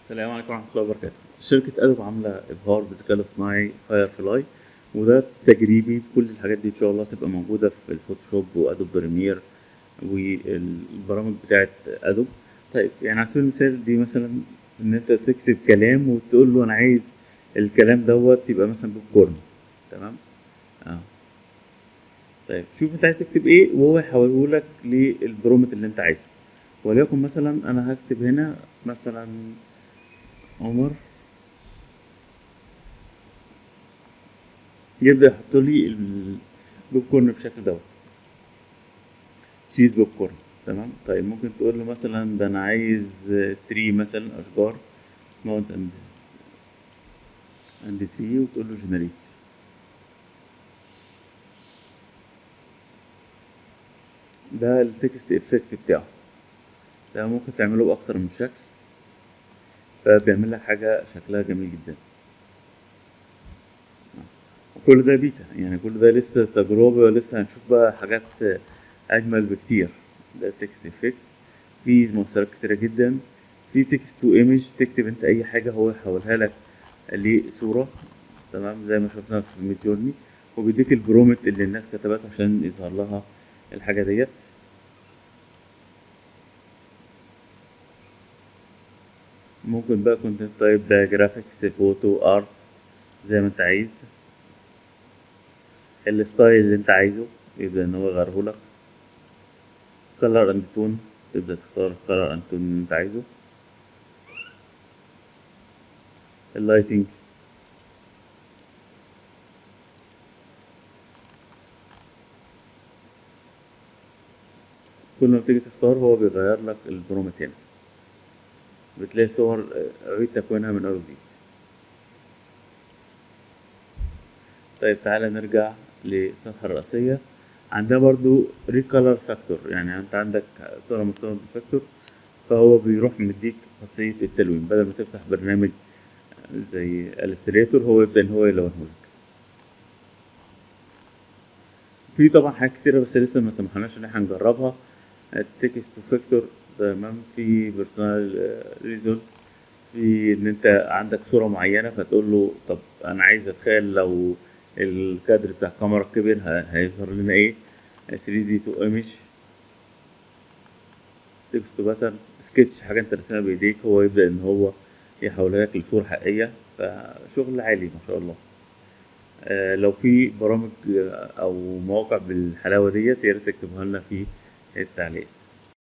السلام عليكم ورحمة الله وبركاته. شركة أدوب عاملة إبهار بالذكاء الاصطناعي فاير فلاي وده تجريبي كل الحاجات دي إن شاء الله تبقى موجودة في الفوتوشوب وأدوب بريمير والبرامج بتاعة أدوب. طيب يعني على سبيل المثال دي مثلا إن أنت تكتب كلام وتقول له أنا عايز الكلام دوت يبقى مثلا بوب كورن تمام؟ اه طيب شوف أنت عايز تكتب إيه وهو يحوله لك للبرومت اللي أنت عايزه. وليكن مثلا أنا هكتب هنا مثلا عمر يبدأ يحط لي البوب كورن بالشكل دوت تشيز بوب كورن تمام طيب ممكن تقول له مثلا ده انا عايز تري مثلا اشجار ماونت اند اند تري وتقول له جنريت ده التكست افكت بتاعه ده ممكن تعمله باكتر من شكل فبيعمل لك حاجة شكلها جميل جدا وكل ده بيتا يعني كل ده لسه تجربة ولسه هنشوف بقى حاجات أجمل بكتير ده تكست افكت في مؤثرات كتيرة جدا في تكست تو ايمج تكتب انت اي حاجة هو يحولها لك لصورة تمام زي ما شفنا في ميد جورني وبيديك البرومت اللي الناس كتبته عشان يظهر لها الحاجة ديت ممكن بقى كونتنت تايب ده جرافيكس فوتو ارت زي ما انت عايز الستايل اللي انت عايزه يبدأ ان هو يغيره لك كلر اند تون تبدأ تختار الكلر اند تون اللي انت عايزه اللايتنج كل ما بتيجي تختار هو بيغير لك البرومت هنا بتلاقي صور عيد تكوينها من أول وجديد طيب تعالى نرجع للصفحة الرئيسية عندنا برضو ريكالر فاكتور يعني انت عندك صورة مصورة بالفاكتور فهو بيروح مديك خاصية التلوين بدل ما تفتح برنامج زي الستريتور هو يبدأ ان هو يلونه لك في طبعا حاجات كتيرة بس لسه ما سمحناش ان احنا نجربها التكست فاكتور تمام في بيرسونال ريزولت في ان انت عندك صوره معينه فتقول له طب انا عايز اتخيل لو الكادر بتاع الكاميرا كبر هيظهر لنا ايه 3 دي تو ايمج تكست تو باترن سكتش حاجه انت رسمها بايديك هو يبدا ان هو يحولها لك لصوره حقيقيه فشغل عالي ما شاء الله آه لو في برامج او مواقع بالحلاوه ديت يا ريت تكتبوها لنا في التعليقات